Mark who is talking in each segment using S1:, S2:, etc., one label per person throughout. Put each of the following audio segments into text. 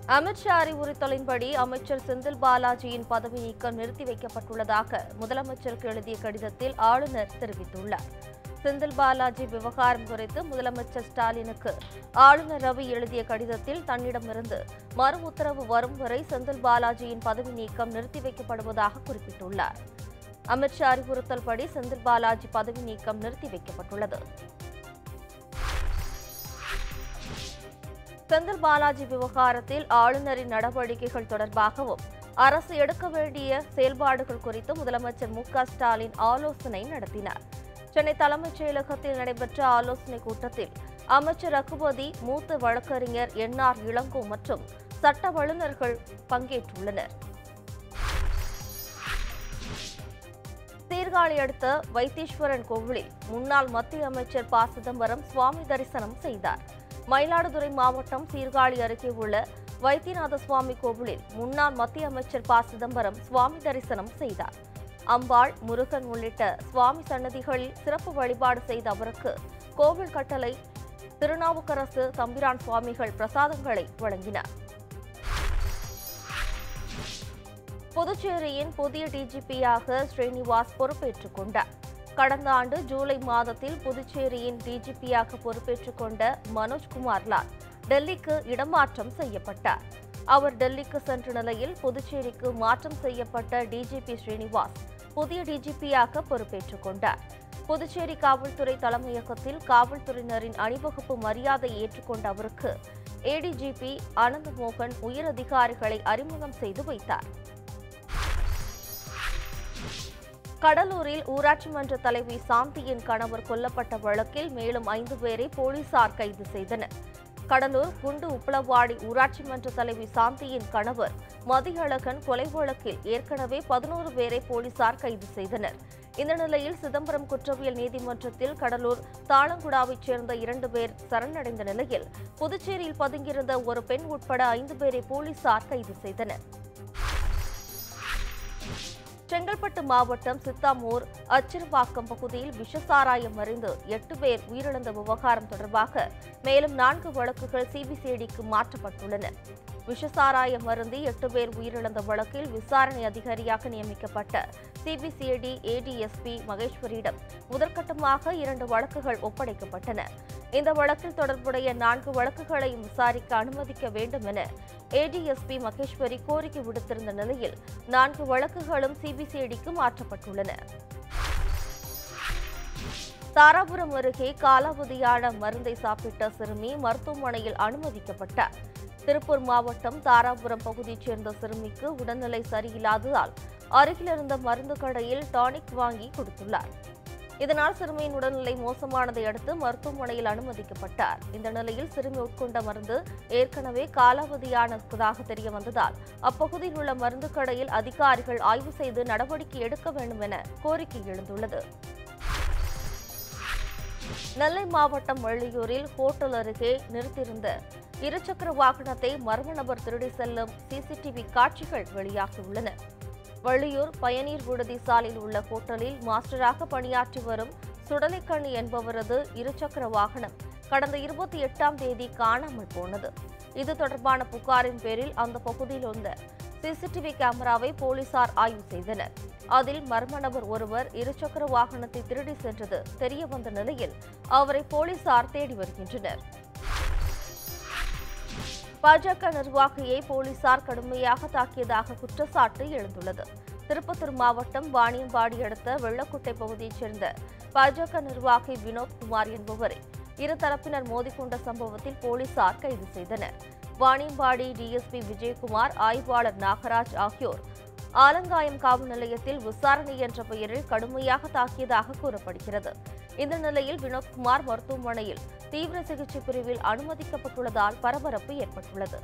S1: அமித்ஷா அறிவுறுத்தலின்படி அமைச்சர் செந்தில் பாலாஜியின் பதவி நீக்கம் நிறுத்தி வைக்கப்பட்டுள்ளதாக முதலமைச்சருக்கு எழுதிய கடிதத்தில் ஆளுநர் தெரிவித்துள்ளார் செந்தில் பாலாஜி விவகாரம் குறித்து முதலமைச்சர் ஸ்டாலினுக்கு ஆளுநர் ரவி எழுதிய கடிதத்தில் தன்னிடமிருந்து மறு உத்தரவு வரும் வரை செந்தில் பாலாஜியின் பதவி நீக்கம் நிறுத்தி வைக்கப்படுவதாக குறிப்பிட்டுள்ளார் அமித்ஷா அறிவுறுத்தல்படி செந்தில் பாலாஜி பதவி நீக்கம் நிறுத்தி வைக்கப்பட்டுள்ளது செந்தில் பாலாஜி விவகாரத்தில் ஆளுநரின் நடவடிக்கைகள் தொடர்பாகவும் அரசு எடுக்க வேண்டிய செயல்பாடுகள் குறித்து முதலமைச்சர் மு க ஸ்டாலின் ஆலோசனை நடத்தினார் சென்னை தலைமைச் செயலகத்தில் நடைபெற்ற ஆலோசனைக் கூட்டத்தில் அமைச்சர் ரகுபதி மூத்த வழக்கறிஞர் என் ஆர் இளங்கோ மற்றும் சட்ட வல்லுநர்கள் பங்கேற்றுள்ளனர் சீர்காழி அடுத்த வைத்தீஸ்வரன் கோவிலில் முன்னாள் மத்திய அமைச்சர் ப சிதம்பரம் சுவாமி தரிசனம் செய்தார் மயிலாடுதுறை மாவட்டம் சீர்காழி அருகே உள்ள வைத்தியநாத சுவாமி கோவிலில் முன்னாள் மத்திய அமைச்சர் ப சிதம்பரம் சுவாமி தரிசனம் செய்தார் அம்பாள் முருகன் உள்ளிட்ட சுவாமி சன்னதிகளில் சிறப்பு வழிபாடு செய்த அவருக்கு கோவில் கட்டளை திருநாவுக்கரசு தம்பிரான் சுவாமிகள் பிரசாதங்களை வழங்கினார் புதுச்சேரியின் புதிய டிஜிபியாக ஸ்ரீனிவாஸ் பொறுப்பேற்றுக் கொண்டார் கடந்த ஆண்டு ஜூலை மாதத்தில் புதுச்சேரியின் டிஜிபியாக பொறுப்பேற்றுக் கொண்ட மனோஜ்குமார் லால் டெல்லிக்கு இடமாற்றம் செய்யப்பட்டார் அவர் டெல்லிக்கு சென்ற நிலையில் புதுச்சேரிக்கு மாற்றம் செய்யப்பட்ட டிஜிபி ஸ்ரீனிவாஸ் புதிய டிஜிபியாக பொறுப்பேற்றுக் கொண்டார் புதுச்சேரி காவல்துறை தலைமையகத்தில் காவல்துறையினரின் அணிவகுப்பு மரியாதை ஏற்றுக்கொண்ட அவருக்கு ஏடிஜிபி ஆனந்த் மோகன் உயர் அதிகாரிகளை அறிமுகம் செய்து வைத்தார் கடலூரில் ஊராட்சி மன்ற தலைவி சாந்தியின் கணவர் கொல்லப்பட்ட வழக்கில் மேலும் ஐந்து பேரை போலீசார் கைது செய்தனர் கடலூர் குண்டு உப்பளவாடி ஊராட்சி மன்ற தலைவி சாந்தியின் கணவர் மதியழகன் கொலை வழக்கில் ஏற்கனவே பதினோரு பேரை போலீசார் கைது செய்தனர் இந்த நிலையில் சிதம்பரம் குற்றவியல் நீதிமன்றத்தில் கடலூர் தாளங்குடாவைச் சேர்ந்த இரண்டு பேர் சரணடைந்த நிலையில் புதுச்சேரியில் பதுங்கியிருந்த ஒரு பெண் உட்பட ஐந்து பேரை போலீசார் கைது செய்தனர் செங்கல்பட்டு மாவட்டம் சித்தாமூர் அச்சிறுபாக்கம் பகுதியில் விஷசாராயம் மறைந்து எட்டு பேர் உயிரிழந்த விவகாரம் தொடர்பாக மேலும் நான்கு வழக்குகள் சிபிசிஐடிக்கு மாற்றப்பட்டுள்ளன விஷசாராயம் மருந்தி எட்டு பேர் உயிரிழந்த வழக்கில் விசாரணை அதிகாரியாக நியமிக்கப்பட்ட சிபிசிஐடி ஏடிஎஸ்பி மகேஸ்வரியிடம் முதற்கட்டமாக இரண்டு வழக்குகள் ஒப்படைக்கப்பட்டன இந்த வழக்கில் தொடர்புடைய நான்கு வழக்குகளையும் விசாரிக்க அனுமதிக்க வேண்டும் என ஏடிஎஸ்பி மகேஸ்வரி கோரிக்கை விடுத்திருந்த நிலையில் நான்கு வழக்குகளும் சிபிசிஐடிக்கு மாற்றப்பட்டுள்ளன தாராபுரம் அருகே காலாவதியான மருந்தை சாப்பிட்ட சிறுமி மருத்துவமனையில் அனுமதிக்கப்பட்டார் திருப்பூர் மாவட்டம் தாராபுரம் பகுதியைச் சேர்ந்த சிறுமிக்கு உடல்நிலை சரியில்லாததால் அருகில் இருந்த மருந்து கடையில் டானிக் வாங்கி கொடுத்துள்ளார் இதனால் சிறுமியின் உடல்நிலை மோசமானதை அடுத்து மருத்துவமனையில் அனுமதிக்கப்பட்டார் இந்த நிலையில் சிறுமி உட்கொண்ட மருந்து ஏற்கனவே காலாவதியானதாக தெரிய வந்ததால் அப்பகுதியில் உள்ள மருந்து கடையில் அதிகாரிகள் ஆய்வு செய்து நடவடிக்கை எடுக்க வேண்டும் என கோரிக்கை எழுந்துள்ளது நெல்லை மாவட்டம் வள்ளியூரில் ஹோட்டல் அருகே நிறுத்தியிருந்த இருசக்கர வாகனத்தை மர்ம நபர் திருடி செல்லும் சிசிடிவி காட்சிகள் வெளியாகியுள்ளன வள்ளியூர் பயனீர் விடுதி சாலையில் உள்ள ஹோட்டலில் மாஸ்டராக பணியாற்றி வரும் சுடலைக்கண்ணி என்பவரது இருசக்கர வாகனம் கடந்த இருபத்தி எட்டாம் தேதி காணாமல் போனது இது தொடர்பான புகாரின் பேரில் அந்த பகுதியில் உள்ள சிசிடிவி கேமராவை போலீசார் ஆய்வு செய்தனர் அதில் மர்ம நபர் ஒருவர் இருசக்கர வாகனத்தை திருடி சென்றது தெரியவந்த நிலையில் அவரை போலீசார் தேடி வருகின்றனர் பாஜக நிர்வாகியை போலீசார் கடுமையாக தாக்கியதாக குற்றச்சாட்டு எழுந்துள்ளது திருப்பத்தூர் மாவட்டம் வாணியம்பாடி அடுத்த வெள்ளக்குட்டை பகுதியைச் சேர்ந்த பாஜக நிர்வாகி வினோத்குமார் என்பவரை இரு தரப்பினர் மோதிக்கொண்ட சம்பவத்தில் போலீசார் கைது செய்தனர் வாணியம்பாடி டிஎஸ்பி விஜயகுமார் ஆய்வாளர் நாகராஜ் ஆகியோர் ஆலங்காயம் காவல் நிலையத்தில் விசாரணை என்ற பெயரில் கடுமையாக தாக்கியதாக கூறப்படுகிறது இந்த நிலையில் வினோத்குமார் மருத்துவமனையில் தீவிர சிகிச்சை பிரிவில் அனுமதிக்கப்பட்டுள்ளதால் பரபரப்பு ஏற்பட்டுள்ளது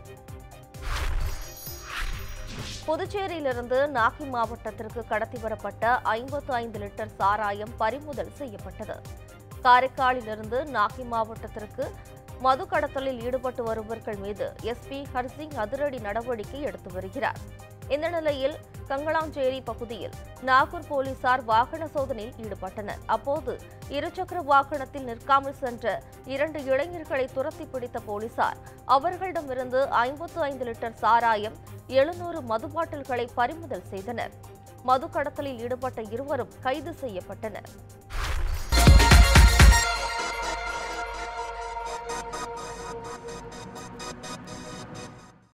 S1: புதுச்சேரியிலிருந்து நாகை மாவட்டத்திற்கு கடத்தி வரப்பட்ட ஐம்பத்து ஐந்து லிட்டர் சாராயம் பறிமுதல் செய்யப்பட்டது காரைக்காலிலிருந்து நாகை மாவட்டத்திற்கு மது கடத்தலில் ஈடுபட்டு வருபவர்கள் மீது எஸ்பி ஹர்சிங் அதிரடி நடவடிக்கை எடுத்து வருகிறார் இந்த நிலையில் கங்களாஞ்சேரி பகுதியில் நாகூர் போலீசார் வாகன சோதனையில் ஈடுபட்டனர் அப்போது இருசக்கர வாகனத்தில் நிற்காமல் சென்ற இரண்டு இளைஞர்களை துரத்தி பிடித்த போலீசார் அவர்களிடமிருந்து ஐம்பத்து ஐந்து லிட்டர் சாராயம் எழுநூறு மது பாட்டில்களை பறிமுதல் செய்தனர் மது கடத்தலில் ஈடுபட்ட இருவரும் கைது செய்யப்பட்டனர்